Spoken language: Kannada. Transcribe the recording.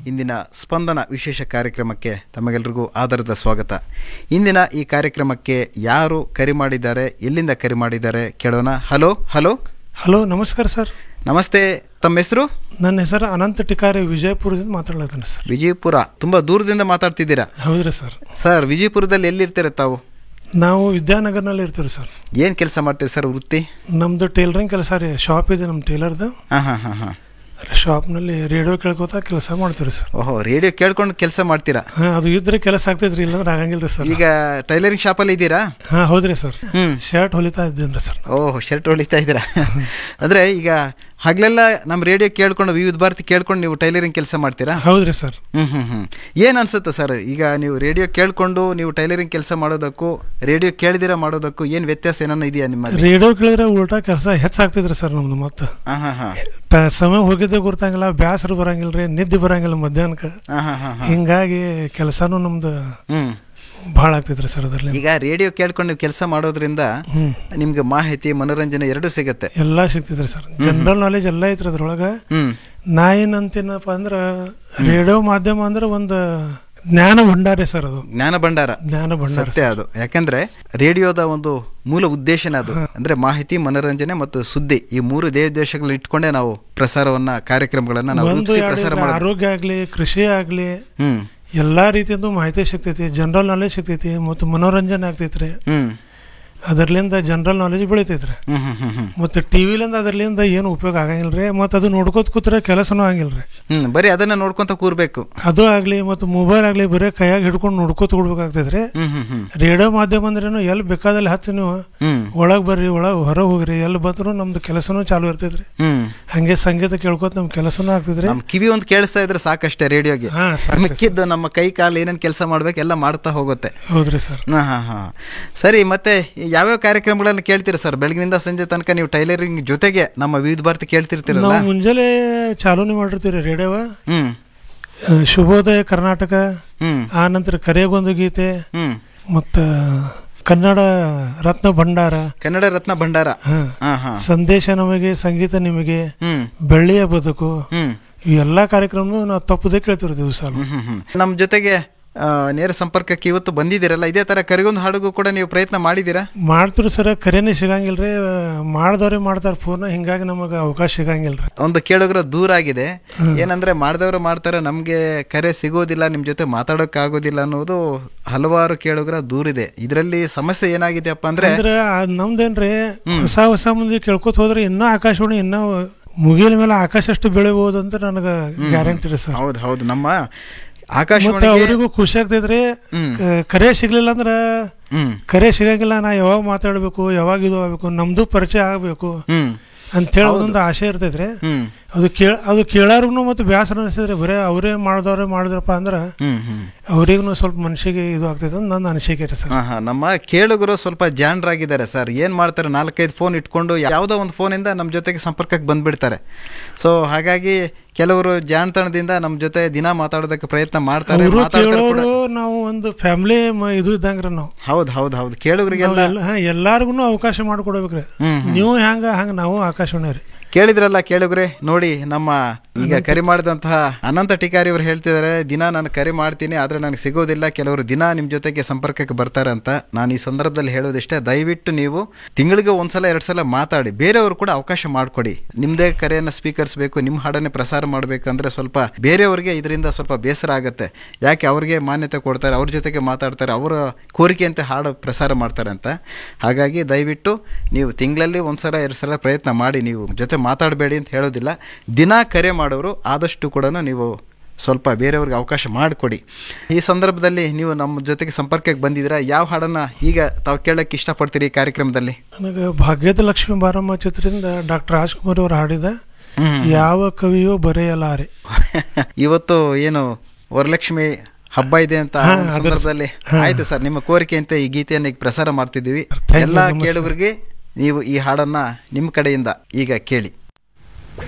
ಇಂದಿನ ಸ್ಪಂದನ ವಿಶೇಷ ಕಾರ್ಯಕ್ರಮಕ್ಕೆ ತಮಗೆಲ್ಲರಿಗೂ ಆಧಾರದ ಸ್ವಾಗತ ಇಂದಿನ ಈ ಕಾರ್ಯಕ್ರಮಕ್ಕೆ ಯಾರು ಕರೆ ಮಾಡಿದ್ದಾರೆ ಎಲ್ಲಿಂದ ಕರೆ ಮಾಡಿದ್ದಾರೆ ಕೇಳೋಣ ಹಲೋ ಹಲೋ ಹಲೋ ನಮಸ್ಕಾರ ಸರ್ ನಮಸ್ತೆ ತಮ್ಮ ಹೆಸರು ನನ್ನ ಹೆಸರು ಅನಂತ ಟಿಕಾರಿ ವಿಜಯಪುರದಿಂದ ಮಾತಾಡ್ಲತ್ತೀನಿ ಸರ್ ವಿಜಯಪುರ ತುಂಬ ದೂರದಿಂದ ಮಾತಾಡ್ತಿದ್ದೀರಾ ಹೌದ್ರಿ ಸರ್ ಸರ್ ವಿಜಯಪುರದಲ್ಲಿ ಎಲ್ಲಿರ್ತೀರ ತಾವು ನಾವು ವಿದ್ಯಾನಗರ್ನಲ್ಲಿ ಇರ್ತೀವಿ ಸರ್ ಏನು ಕೆಲಸ ಮಾಡ್ತೀರಿ ಸರ್ ವೃತ್ತಿ ನಮ್ಮದು ಟೇಲರಿಂಗ್ ಕೆಲಸ ರೀ ಶಾಪ್ ಇದೆ ನಮ್ಮ ಟೇಲರ್ದು ಹಾಂ ಹಾಂ ಹಾಂ ಹಾಂ ಶಾಪ್ನಲ್ಲಿ ರೇಡಿಯೋ ಕೇಳ್ಕೊತಾ ಕೆಲಸ ಮಾಡ್ತೀವಿ ಸರ್ ಓಹೋ ರೇಡಿಯೋ ಕೇಳ್ಕೊಂಡು ಕೆಲಸ ಮಾಡ್ತೀರಾ ಹಾಂ ಅದು ಇದ್ರೆ ಕೆಲಸ ಆಗ್ತೈತ್ರಿ ಇಲ್ಲಾಂದ್ರೆ ಆಗಂಗಿಲ್ಲ ರೀ ಸರ್ ಈಗ ಟೈಲರಿಂಗ್ ಶಾಪಲ್ಲಿ ಇದ್ದೀರಾ ಹಾಂ ಹೌದ್ರಿ ಸರ್ ಹ್ಮ್. ಶರ್ಟ್ ಹೊಲಿತಾ ಇದ್ದೀನಿ ಸರ್ ಓಹ್ ಶರ್ಟ್ ಹೊಲಿತಾ ಇದ್ದೀರಾ ಅಂದರೆ ಈಗ ಹಗಲೆಲ್ಲ ನಮ್ಮ ರೇಡಿಯೋ ಕೇಳ್ಕೊಂಡು ವಿವಿಧ ಭಾರತಿ ಕೇಳ್ಕೊಂಡು ನೀವು ಟೈಲರಿಂಗ್ ಕೆಲಸ ಮಾಡ್ತೀರಾ ಹೌದ್ರಿ ಸರ್ ಹ್ಞೂ ಹ್ಞೂ ಹ್ಞೂ ಏನು ಅನ್ಸುತ್ತೆ ಸರ್ ಈಗ ನೀವು ರೇಡಿಯೋ ಕೇಳ್ಕೊಂಡು ನೀವು ಟೈಲರಿಂಗ್ ಕೆಲಸ ಮಾಡೋದಕ್ಕೂ ರೇಡಿಯೋ ಕೇಳ್ದಿರ ಮಾಡೋದಕ್ಕೂ ಏನು ವ್ಯತ್ಯಾಸ ಏನನ್ನ ಇದೆಯಾ ನಿಮ್ಮಲ್ಲಿ ರೇಡಿಯೋ ಕೇಳಿದ್ರೆ ಉಲ್ಟಾ ಕೆಲಸ ಹೆಚ್ಚಾಗ್ತೈತ್ರಿ ಸರ್ ನಮ್ದು ಮತ್ತೆ ಹಾಂ ಹಾಂ ಹಾಂ ಟ- ಸಮಯ ಹೋಗಿದ್ದೆ ಗೊತ್ತಾಗಿಲ್ಲ ಬ್ಯಾಸರು ಬರಂಗಿಲ್ಲ ರೀ ನಿದ್ದೆ ಬರಂಗಿಲ್ಲ ಮಧ್ಯಾಹ್ನಕ್ಕೆ ಹಾಂ ಹಾಂ ಹಾಂ ಹಾಂ ಹಿಂಗಾಗಿ ಕೆಲಸನೂ ನಮ್ದು ಹ್ಞೂ ಭಾಳ ಆಗ್ತೈತ್ರಿ ಸರ್ ಅದರಲ್ಲಿ ಈಗ ರೇಡಿಯೋ ಕೇಳ್ಕೊಂಡು ನೀವು ಕೆಲಸ ಮಾಡೋದ್ರಿಂದ ಹ್ಮ್ ನಿಮ್ಗೆ ಮಾಹಿತಿ ಮನೋರಂಜನೆ ಎರಡೂ ಸಿಗುತ್ತೆ ಎಲ್ಲ ಸಿಗ್ತೈತ್ರಿ ಸರ್ ಜನರಲ್ ನಾಲೆಜ್ ಎಲ್ಲ ಐತ್ರಿ ಅದ್ರೊಳಗೆ ಹ್ಞೂ ನಾ ಏನಂತೀನಪ್ಪ ಅಂದ್ರೆ ರೇಡಿಯೋ ಮಾಧ್ಯಮ ಅಂದ್ರೆ ಒಂದು ಜ್ಞಾನ ಭಂಡಾರ ಸರ್ ಅದು ಜ್ಞಾನ ಭಂಡಾರ ಜ್ಞಾನ ಭಂಡಾರ ಸತ್ಯ ಅದು ಯಾಕಂದ್ರೆ ರೇಡಿಯೋದ ಒಂದು ಮೂಲ ಉದ್ದೇಶನೇ ಅದು ಅಂದ್ರೆ ಮಾಹಿತಿ ಮನೋರಂಜನೆ ಮತ್ತು ಸುದ್ದಿ ಈ ಮೂರು ದೇಶಗಳನ್ನ ಇಟ್ಕೊಂಡೇ ನಾವು ಪ್ರಸಾರವನ್ನ ಕಾರ್ಯಕ್ರಮಗಳನ್ನ ನಾವು ಒಂದು ರೂಪಿಸಿ ಎರಡು ಪ್ರಸಾರ ಇಲ್ಲ, ಮಾಡೋದು ಆರೋಗ್ಯ ಆಗ್ಲಿ ಕೃಷಿ ಆಗ್ಲಿ ಹ್ಮ್ ಎಲ್ಲಾ ರೀತಿಯಿಂದ ಮಾಹಿತಿ ಸಿಗ್ತೈತಿ ಜನರಲ್ ನಾಲೆಜ್ ಸಿಗ್ತೈತಿ ಮತ್ತು ಮನೋರಂಜನೆ ಆಗ್ತೈತ್ರಿ ಹ್ಮ್ ಅದರ್ಲಿಂದ ಜನರಲ್ ನಾಲೆಜ್ ಬೆಳಿತೈತ್ರಿ ಹ್ಮ್ ಹ್ಮ್ ಹ್ಮ್ ಹ್ಮ್ ಮತ್ತು ಟಿವಿಲಿಂದ ಅದರ್ಲಿಂದ ಏನು ಉಪಯೋಗ ಆಗಂಗಿಲ್ರಿ ಮತ್ತು ಅದು ನೋಡ್ಕೋತ ಕೂತ್ರೆ ಕೆಲಸನೂ ಆಗಂಗಿಲ್ರಿ ಹ್ಮ್ ಬರೀ ಅದನ್ನ ನೋಡ್ಕೊಂತ ಕೂರ್ಬೇಕು ಅದು ಆಗ್ಲಿ ಮತ್ತು ಮೊಬೈಲ್ ಆಗ್ಲಿ ಬರೀ ಕೈಯಾಗ ಹಿಡ್ಕೊಂಡು ನೋಡ್ಕೋತ ಕೊಡ್ಬೇಕಾಗ್ತೈತ್ರಿ ಹ್ಮ್ ಹ್ಮ್ ಹ್ಮ್ ರೇಡಿಯೋ ಮಾಧ್ಯಮ ಅಂದ್ರೇನು ಎಲ್ಲಿ ಬೇಕಾದಲ್ಲಿ ಹಚ್ಚಿ ನೀವು ಹ್ಮ್ ಒಳಗೆ ಬರ್ರಿ ಒಳಗೆ ಹೊರಗೆ ಹೋಗ್ರಿ ಎಲ್ಲಿ ಬಂದ್ರು ನಮ್ದು ಕೆಲಸನೂ ಚಾಲು ಇರ್ತೈತ್ರಿ ಹ್ಮ್ ಹಂಗೆ ಸಂಗೀತ ಕೇಳ್ಕೊತ ನಮ್ ಕೆಲಸನೂ ಆಗ್ತೈತ್ರಿ ನಮ್ ಕಿವಿ ಒಂದು ಕೇಳಿಸ್ತಾ ಇದ್ರೆ ಸಾಕಷ್ಟೇ ರೇಡಿಯೋಗೆ ಹಾ ಸಾಕು ಮಿಕ್ಕಿದ್ದು ನಮ್ಮ ಕೈ ಕಾಲು ಏನೇನ್ ಕೆಲಸ ಮಾಡ್ಬೇಕು ಎಲ್ಲ ಮಾಡ್ತಾ ಹೋಗುತ್ತೆ ಹೌದ್ರಿ ಸರ್ ಹಾ ಹಾ ಹಾ ಸರಿ ಮತ್ತೆ ಯಾವ್ಯಾವ ಕಾರ್ಯಕ್ರಮಗಳನ್ನ ಕೇಳ್ತೀರಾ ಸರ್ ಬೆಳಗಿನಿಂದ ಸಂಜೆ ತನಕ ನೀವು ಟೈಲರಿಂಗ್ ಜೊತೆಗೆ ನಮ್ಮ ವಿವಿಧ ಭಾರತಿ ಕೇಳ್ತಿರ್ತೀರಲ್ಲ ನಾವು ಮುಂಜಾನೆ ಚಾಲೂನೇ ಮಾಡಿರ್ತೀವಿ ರೇಡಿಯೋವ ಹ್ಮ್ ಆ, ಶುಭೋದಯ ಕರ್ನಾಟಕ ಹ್ಮ್ ಆ ನಂತರ ಕರೆಗೊಂದು ಗೀತೆ ಹ್ಮ್ ಮತ್ತು ಕನ್ನಡ ರತ್ನ ಭಂಡಾರ ಕನ್ನಡ ರತ್ನ ಭಂಡಾರ ಹಾ ಹಾ ಹಾ ಸಂದೇಶ ನಮಗೆ ಸಂಗೀತ ನಿಮಗೆ ಹ್ಮ್ ಬೆಳ್ಳಿಯ ಬದುಕು ಹ್ಮ್ ಇವೆಲ್ಲ ಕಾರ್ಯಕ್ರಮ ನಾವು ತಪ್ಪದೇ ಕೇಳ್ತೀವಿ ದಿವಸ ಹ್ಮ್ ಹ್ಮ್ ಹ್ಮ್ ನಮ್ಮ ಜೊತೆಗೆ ಆ, ನೇರ ಸಂಪರ್ಕಕ್ಕೆ ಇವತ್ತು ಬಂದಿದ್ದೀರಲ್ಲ ಇದೇ ತರ ಕರಿಗೊಂದು ಹಾಡುಗೂ ಕೂಡ ನೀವು ಪ್ರಯತ್ನ ಮಾಡಿದ್ದೀರಾ ಮಾಡ್ತೀರಿ ಸರ್ ಕರೆನೇ ಸಿಗಂಗಿಲ್ರಿ ಮಾಡ್ದವ್ರೆ ಮಾಡ್ತಾರೆ ಫೋನ್ ಹಿಂಗಾಗಿ ನಮಗೆ ಅವಕಾಶ ಸಿಗಂಗಿಲ್ರಿ ಒಂದು ಕೇಳುಗರ ದೂರ ಆಗಿದೆ ಏನಂದ್ರೆ ಮಾಡಿದವರು ಮಾಡ್ತಾರೆ ನಮ್ಗೆ ಕರೆ ಸಿಗೋದಿಲ್ಲ ನಿಮ್ ಜೊತೆ ಮಾತಾಡೋಕ್ ಆಗೋದಿಲ್ಲ ಅನ್ನೋದು ಹಲವಾರು ಕೇಳುಗರ ದೂರಿದೆ ಇದರಲ್ಲಿ ಸಮಸ್ಯೆ ಏನಾಗಿದೆಯಪ್ಪ ಅಂದ್ರೆ ಅಂದ್ರೆ ಅದ್ ನಮ್ದೇನ್ರಿ ಹೊಸ ಹೊಸ ಮಂದಿ ಕೇಳ್ಕೊತ ಹೋದ್ರೆ ಇನ್ನೂ ಆಕಾಶವಾಣಿ ಇನ್ನೂ ಮುಗಿಲ ಮೇಲೆ ಆಕಾಶ ಅಷ್ಟು ಬೆಳಿಬಹುದು ಅಂತ ನನಗೆ ಗ್ಯಾರಂಟಿ ರೀ ಸರ್ ಹೌದು ಹೌದು ನಮ್ಮ ಮತ್ತೆ ಆಕಾಶವಾಣಿ ಅವರಿಗೂ ಖುಷಿ ಆಗ್ತೈತ್ರಿ ಹ್ಮ್. ಕ- ಕರೆ ಸಿಗ್ಲಿಲ್ಲ ಅಂದ್ರ ಹ್ಮ್ ಕರೆ ಸಿಗಂಗಿಲ್ಲ ನಾ ಯಾವಾಗ ಮಾತಾಡ್ಬೇಕು ಯಾವಾಗ ಇದು ಆಗ್ಬೇಕು ನಮ್ದು ಪರಿಚಯ ಆಗ್ಬೇಕು ಹ್ಮ್ ಅಂತೇಳಿ ಒಂದೊಂದು ಆಸೆ ಇರ್ತೈತ್ರಿ ಹ್ಮ್ ಅದು ಕೇಳ ಅದು ಕೇಳಾರ್ಗು ಮತ್ತೆ ಬ್ಯಾಸರ ಅನಿಸಿದ್ರಿ ಬರೇ ಅವರೇ ಮಾಡಿದವ್ರೆ ಮಾಡಿದ್ರಪ್ಪ ಅಂದ್ರ ಹ್ಮ್ ಹ್ಮ್ ಅವ್ರಿಗೂ ಸ್ವಲ್ಪ ಮನ್ಸಿಗೆ ಇದು ಆಗ್ತೈತೆ ಅಂತ ನನ್ನ ಅನಿಸಿಕೆ ರೀ ಸರ್ ಹಾ ಹಾ ನಮ್ಮ ಕೇಳುಗರು ಸ್ವಲ್ಪ ಜಾಣರಾಗಿದ್ದಾರೆ ಸರ್ ಏನ್ ಮಾಡ್ತಾರೆ ನಾಲ್ಕೈದು ಫೋನ್ ಇಟ್ಕೊಂಡು ಯಾವುದೋ ಒಂದು ಫೋನಿಂದ ನಮ್ಮ ಜೊತೆಗೆ ಸಂಪರ್ಕಕ್ಕೆ ಬಂದ್ಬಿಡ್ತಾರೆ ಸೊ ಹಾಗಾಗಿ ಕೆಲವರು ಜಾಣತನದಿಂದ ನಮ್ಮ ಜೊತೆ ದಿನ ಮಾತಾಡೋದಕ್ಕೆ ಪ್ರಯತ್ನ ಮಾಡ್ತಾರೆ ಅವರು ಮಾತಾಡ್ತಾರೆ ಕೂಡ ಕೇಳೋರು ನಾವು ಒಂದು ಫ್ಯಾಮಿಲಿ ಇದು ಇದ್ದಂಗ್ರಿ ನಾವು ಹೌದು ಹೌದು ಹೌದು ಕೇಳುಗರಿಗೆಲ್ಲ ಎಲ್ಲಾರ್ಗು ಅವಕಾಶ ಮಾಡಿಕೊಡ್ಬೇಕ್ರಿ ಹ್ಮ್ ನೀವು ಹೆಂಗ ಹಂಗ ನಾವು ಆಕಾಶವಾಣಿ ರೀ ಕೇಳಿದ್ರಲ್ಲ ಕೇಳುಗ್ರೆ ನೋಡಿ ನಮ್ಮ ಈಗ ಕರೆ ಮಾಡಿದಂತಹ ಅನಂತ ಟಿಕಾರಿ ಅವರು ಹೇಳ್ತಿದ್ದಾರೆ ದಿನ ನಾನು ಕರೆ ಮಾಡ್ತೀನಿ ಆದ್ರೆ ನನಗೆ ಸಿಗೋದಿಲ್ಲ ಕೆಲವರು ದಿನ ನಿಮ್ಮ ಜೊತೆಗೆ ಸಂಪರ್ಕಕ್ಕೆ ಬರ್ತಾರೆ ಅಂತ ನಾನು ಈ ಸಂದರ್ಭದಲ್ಲಿ ಹೇಳೋದಿಷ್ಟೇ ದಯವಿಟ್ಟು ನೀವು ತಿಂಗಳಿಗೆ ಒಂದ್ಸಲ ಎರಡು ಸಲ ಮಾತಾಡಿ ಬೇರೆಯವರು ಕೂಡ ಅವಕಾಶ ಮಾಡಿಕೊಡಿ ನಿಮ್ಮದೇ ಕರೆಯನ್ನು ಸ್ವೀಕರಿಸಬೇಕು ನಿಮ್ಮ ಹಾಡನ್ನೇ ಪ್ರಸಾರ ಮಾಡಬೇಕಂದ್ರೆ ಸ್ವಲ್ಪ ಬೇರೆಯವರಿಗೆ ಇದರಿಂದ ಸ್ವಲ್ಪ ಬೇಸರ ಆಗುತ್ತೆ ಯಾಕೆ ಅವ್ರಿಗೆ ಮಾನ್ಯತೆ ಕೊಡ್ತಾರೆ ಅವ್ರ ಜೊತೆಗೆ ಮಾತಾಡ್ತಾರೆ ಅವರ ಕೋರಿಕೆಯಂತೆ ಹಾಡು ಪ್ರಸಾರ ಮಾಡ್ತಾರೆ ಅಂತ ಹಾಗಾಗಿ ದಯವಿಟ್ಟು ನೀವು ತಿಂಗಳಲ್ಲಿ ಒಂದ್ಸಲ ಎರಡು ಸಲ ಪ್ರಯತ್ನ ಮಾಡಿ ನೀವು ಜೊತೆ ಮಾತಾಡಬೇಡಿ ಅಂತ ಹೇಳೋದಿಲ್ಲ ದಿನ ಕರೆ ಮಾಡೋರು ಆದಷ್ಟು ಕೂಡ ನೀವು ಸ್ವಲ್ಪ ಬೇರೆಯವ್ರಿಗೆ ಅವಕಾಶ ಮಾಡಿಕೊಡಿ ಈ ಸಂದರ್ಭದಲ್ಲಿ ನೀವು ನಮ್ಮ ಜೊತೆಗೆ ಸಂಪರ್ಕಕ್ಕೆ ಬಂದಿದ್ದೀರಾ ಯಾವ ಹಾಡನ್ನು ಈಗ ತಾವು ಕೇಳಕ್ಕೆ ಇಷ್ಟಪಡ್ತೀರಿ ಈ ಕಾರ್ಯಕ್ರಮದಲ್ಲಿ ನನಗೆ ಭಾಗ್ಯದ ಲಕ್ಷ್ಮೀ ಬಾರಮ್ಮ ಚಿತ್ರದಿಂದ ಡಾಕ್ಟರ್ ರಾಜ್ಕುಮಾರ್ ಅವರು ಹಾಡಿದ ಯಾವ ಕವಿಯೋ ಬರೆಯಲಾರೆ ಇವತ್ತು ಏನು ವರಲಕ್ಷ್ಮಿ ಹಬ್ಬ ಇದೆ ಅಂತ ಆ ಹಾ, ಒಂದು ಅದರ- ಸಂದರ್ಭದಲ್ಲಿ ಆಯ್ತು ಸರ್ ನಿಮ್ಮ ಕೋರಿಕೆಯಂತೆ ಈ ಗೀತೆಯನ್ನು ಈಗ ಪ್ರಸಾರ ಮಾಡ್ತಿದ್ದೀವಿ Thank you, ಎಲ್ಲ ನಮಸ್ತೆ. ಕೇಳುಗರಿಗೆ ನೀವು ಈ ಹಾಡನ್ನ ನಿಮ್ಮ ಕಡೆಯಿಂದ ಈಗ ಕೇಳಿ